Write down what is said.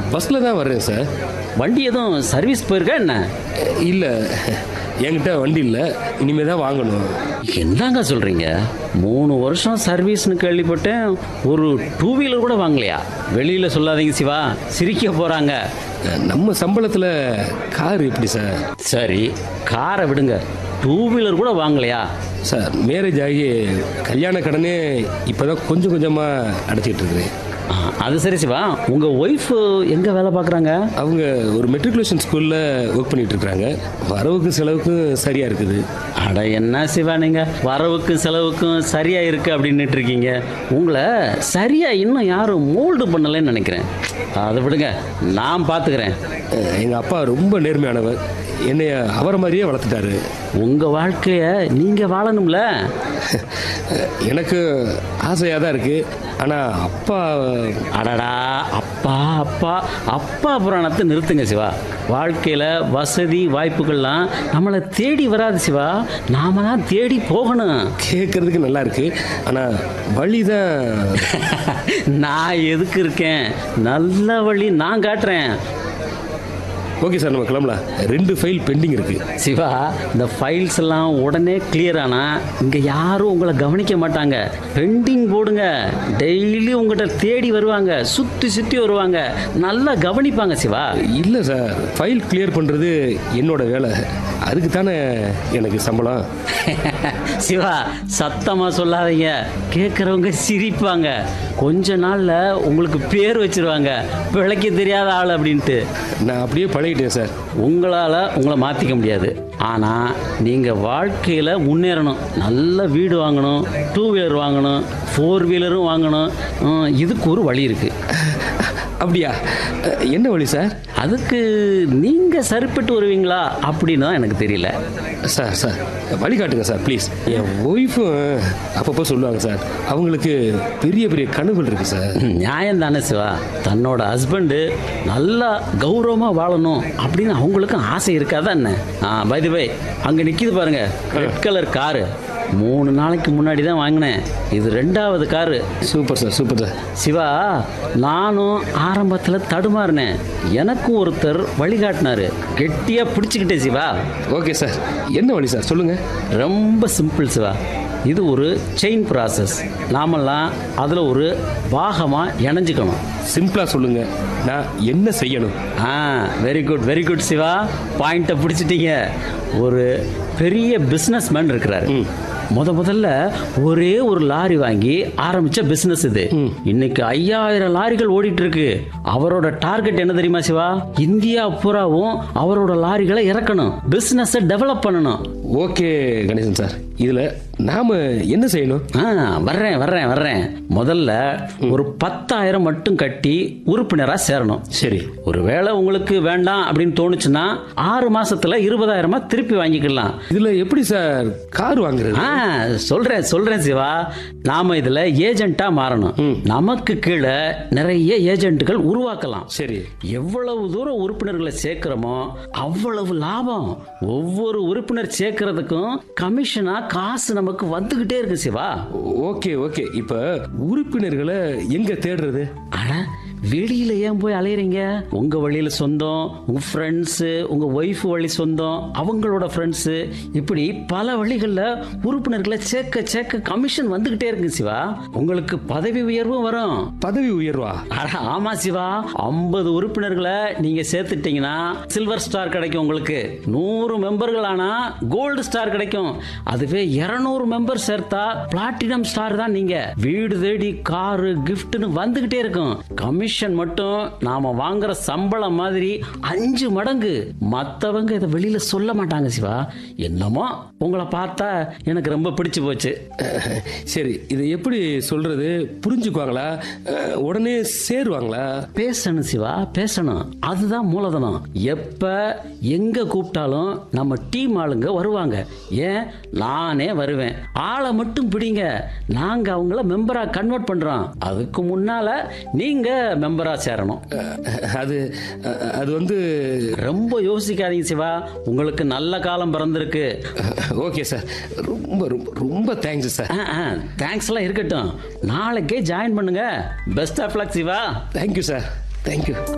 பஸ்ஸில் தான் வர்றேன் சார் வண்டி எதுவும் சர்வீஸ் போயிருக்கா என்ன இல்லை என்கிட்ட வண்டி இல்லை இனிமேல் தான் வாங்கணும் என்னங்க சொல்றீங்க மூணு வருஷம் சர்வீஸ்னு கேள்விப்பட்டேன் ஒரு டூ வீலர் கூட வாங்கலையா வெளியில சொல்லாதீங்க சிவா சிரிக்க போறாங்க நம்ம சம்பளத்தில் கார் எப்படி சார் சரி காரை விடுங்க டூ வீலர் கூட வாங்கலையா சார் மேரேஜ் ஆகி கல்யாண கடனே இப்போ தான் கொஞ்சம் கொஞ்சமாக அடைச்சிட்டு இருக்கிறேன் ஆ, அது சரி சிவா உங்க ஒய்ஃப் எங்க வேலை பார்க்குறாங்க அவங்க ஒரு மெட்ரிகுலேஷன் ஸ்கூலில் ஒர்க் பண்ணிட்டு இருக்காங்க வரவுக்கும் செலவுக்கும் சரியாக இருக்குது அட என்ன சிவா நீங்க வரவுக்கும் செலவுக்கும் சரியா இருக்கு அப்படின்னுட்டு இருக்கீங்க உங்களை சரியா இன்னும் யாரும் மோல்டு பண்ணலைன்னு நினைக்கிறேன் அதை விடுங்க நான் பார்த்துக்கிறேன் எங்கள் அப்பா ரொம்ப நேர்மையானவர் என்னைய அவரை மாதிரியே வளர்த்துட்டாரு உங்க வாழ்க்கைய நீங்க வாழணும்ல எனக்கு ஆசையாக தான் இருக்குது ஆனால் அப்பா அடடா அப்பா அப்பா அப்பா புராணத்தை நிறுத்துங்க சிவா வாழ்க்கையில் வசதி வாய்ப்புகள்லாம் நம்மளை தேடி வராது சிவா நாம தான் தேடி போகணும் கேட்குறதுக்கு நல்லா இருக்கு ஆனால் வழி தான் நான் எதுக்கு இருக்கேன் நல்ல வழி நான் காட்டுறேன் ஓகே சார் நம்ம கிளம்பலாம் ரெண்டு ஃபைல் பெண்டிங் இருக்குது சிவா இந்த ஃபைல்ஸ் எல்லாம் உடனே கிளியர் ஆனா இங்க யாரும் உங்களை கவனிக்க மாட்டாங்க பெண்டிங் போடுங்க டெய்லி உங்ககிட்ட தேடி வருவாங்க சுத்தி சுத்தி வருவாங்க நல்லா கவனிப்பாங்க சிவா இல்லை சார் ஃபைல் கிளியர் பண்ணுறது என்னோட வேலை அதுக்கு தானே எனக்கு சம்பளம் சிவா சத்தமா சொல்லாதீங்க கேட்குறவங்க சிரிப்பாங்க கொஞ்ச நாள்ல உங்களுக்கு பேர் வச்சிருவாங்க பிழைக்க தெரியாத ஆள் அப்படின்ட்டு நான் அப்படியே பழகிட்டேன் சார் உங்களால உங்களை மாத்திக்க முடியாது ஆனா நீங்க வாழ்க்கையில முன்னேறணும் நல்ல வீடு வாங்கணும் டூ வீலர் வாங்கணும் ஃபோர் வீலரும் வாங்கணும் ஹம், இதுக்கு ஒரு வழி இருக்கு அப்படியா அஹ், என்ன வழி சார் அதுக்கு நீங்க சரிப்பட்டு வருவீங்களா அப்படின்னு தான் எனக்கு தெரியல சார் சார் வழிகாட்டுங்க சார் ப்ளீஸ் என் ஒய்ஃபும் அப்பப்போ சொல்லுவாங்க சார் அவங்களுக்கு பெரிய பெரிய கனவுகள் இருக்குது சார் நியாயம் தானே சிவா தன்னோட ஹஸ்பண்டு நல்லா கௌரவமாக வாழணும் அப்படின்னு அவங்களுக்கும் ஆசை இருக்காதா என்ன ஆ பை பை அங்கே நிற்கிது பாருங்க ரெட் கலர் காரு மூணு நாளைக்கு முன்னாடி தான் வாங்கினேன் இது ரெண்டாவது car super sir super sir Siva நானும் ஆரம்பத்தில் தடுமாறினேன் எனக்கும் ஒருத்தர் வழிகாட்டினாரு கெட்டியாக பிடிச்சிக்கிட்டேன் சிவா ஓகே சார் என்ன வழி சார் சொல்லுங்கள் ரொம்ப சிம்பிள் சிவா இது ஒரு செயின் ப்ராசஸ் நாமெல்லாம் அதில் ஒரு பாகமாக இணைஞ்சுக்கணும் சிம்பிளாக சொல்லுங்கள் நான் என்ன செய்யணும் ஆ very good very good Siva பாயிண்ட்டை பிடிச்சிட்டீங்க ஒரு பெரிய பிஸ்னஸ் மேன் இருக்கிறாரு முத முதல்ல ஒரே ஒரு லாரி வாங்கி ஆரம்பிச்ச பிசினஸ் இது இன்னைக்கு ஐயாயிரம் லாரிகள் ஓடிட்டு இருக்கு அவரோட டார்கெட் என்ன தெரியுமா சிவா இந்தியா பூராவும் அவரோட லாரிகளை இறக்கணும் பிசினஸ் டெவலப் பண்ணணும் ஓகே கணேசன் சார் இதில் நாம் என்ன செய்யணும் ஆ வர்றேன் வர்றேன் வர்றேன் முதல்ல ஒரு பத்தாயிரம் மட்டும் கட்டி உறுப்பினரா சேரணும் சரி ஒருவேளை உங்களுக்கு வேண்டாம் அப்படின்னு தோணுச்சுன்னா ஆறு மாசத்துல இருபதாயிரமா திருப்பி வாங்கிக்கலாம் இதில் எப்படி சார் கார் வாங்குறது ஆ சொல்றேன் சொல்றேன் சிவா நாம இதுல ஏஜென்ட்டா மாறணும் நமக்கு கீழே நிறைய ஏஜென்ட்டுகள் உருவாக்கலாம் சரி எவ்வளவு தூரம் உறுப்பினர்களை சேர்க்கிறோமோ அவ்வளவு லாபம் ஒவ்வொரு உறுப்பினர் சேர்க்கறதுக்கும் கமிஷனா காசு நமக்கு வந்துகிட்டே இருக்கு சிவா ஓகே ஓகே இப்போ உறுப்பினர்களை எங்கே தேடுறது அட வெளியில ஏன் போய் அலையறீங்க உங்க வழியில சொந்தம் உங்க ஃப்ரெண்ட்ஸ் உங்க ஒய்ஃப் வழி சொந்தம் அவங்களோட ஃப்ரெண்ட்ஸ் இப்படி பல வழிகளில் உறுப்பினர்களை சேர்க்க சேர்க்க கமிஷன் வந்துகிட்டே இருக்கு சிவா உங்களுக்கு பதவி உயர்வும் வரும் பதவி உயர்வா அட ஆமா சிவா ஐம்பது உறுப்பினர்களை நீங்க சேர்த்துட்டீங்கன்னா சில்வர் ஸ்டார் கிடைக்கும் உங்களுக்கு நூறு மெம்பர்கள் ஆனா கோல்டு ஸ்டார் கிடைக்கும் அதுவே இருநூறு மெம்பர் சேர்த்தா பிளாட்டினம் ஸ்டார் தான் நீங்க வீடு தேடி காரு கிஃப்ட்னு வந்துகிட்டே இருக்கும் கமிஷன் மட்டும் நாம வாங்குற சம்பளம் மாதிரி அஞ்சு மடங்கு மத்தவங்க இதை வெளியில சொல்ல மாட்டாங்க சிவா என்னமோ உங்களை பார்த்தா எனக்கு ரொம்ப பிடிச்சு போச்சு அஹ், சரி இதை எப்படி சொல்றது புரிஞ்சுக்குவாங்களா அஹ், உடனே சேருவாங்களா பேசணும் சிவா பேசணும் அதுதான் மூலதனம் எப்ப எங்க கூப்பிட்டாலும் நம்ம டீம் ஆளுங்க வருவாங்க ஏன் நானே வருவேன் ஆளை மட்டும் பிடிங்க நாங்க அவங்கள மெம்பரா கன்வெர்ட் பண்றோம் அதுக்கு முன்னால நீங்க மெம்பரா சேரணும் அஹ், அது அஹ், அது வந்து ரொம்ப யோசிக்காதீங்க சிவா உங்களுக்கு நல்ல காலம் பிறந்திருக்கு ஓகே சார் ரொம்ப ரொம்ப ரொம்ப தேங்க்ஸ் சார் தேங்க்ஸ் எல்லாம் இருக்கட்டும் நாளைக்கே ஜாயின் பண்ணுங்க best of luck Siva thank you sir thank you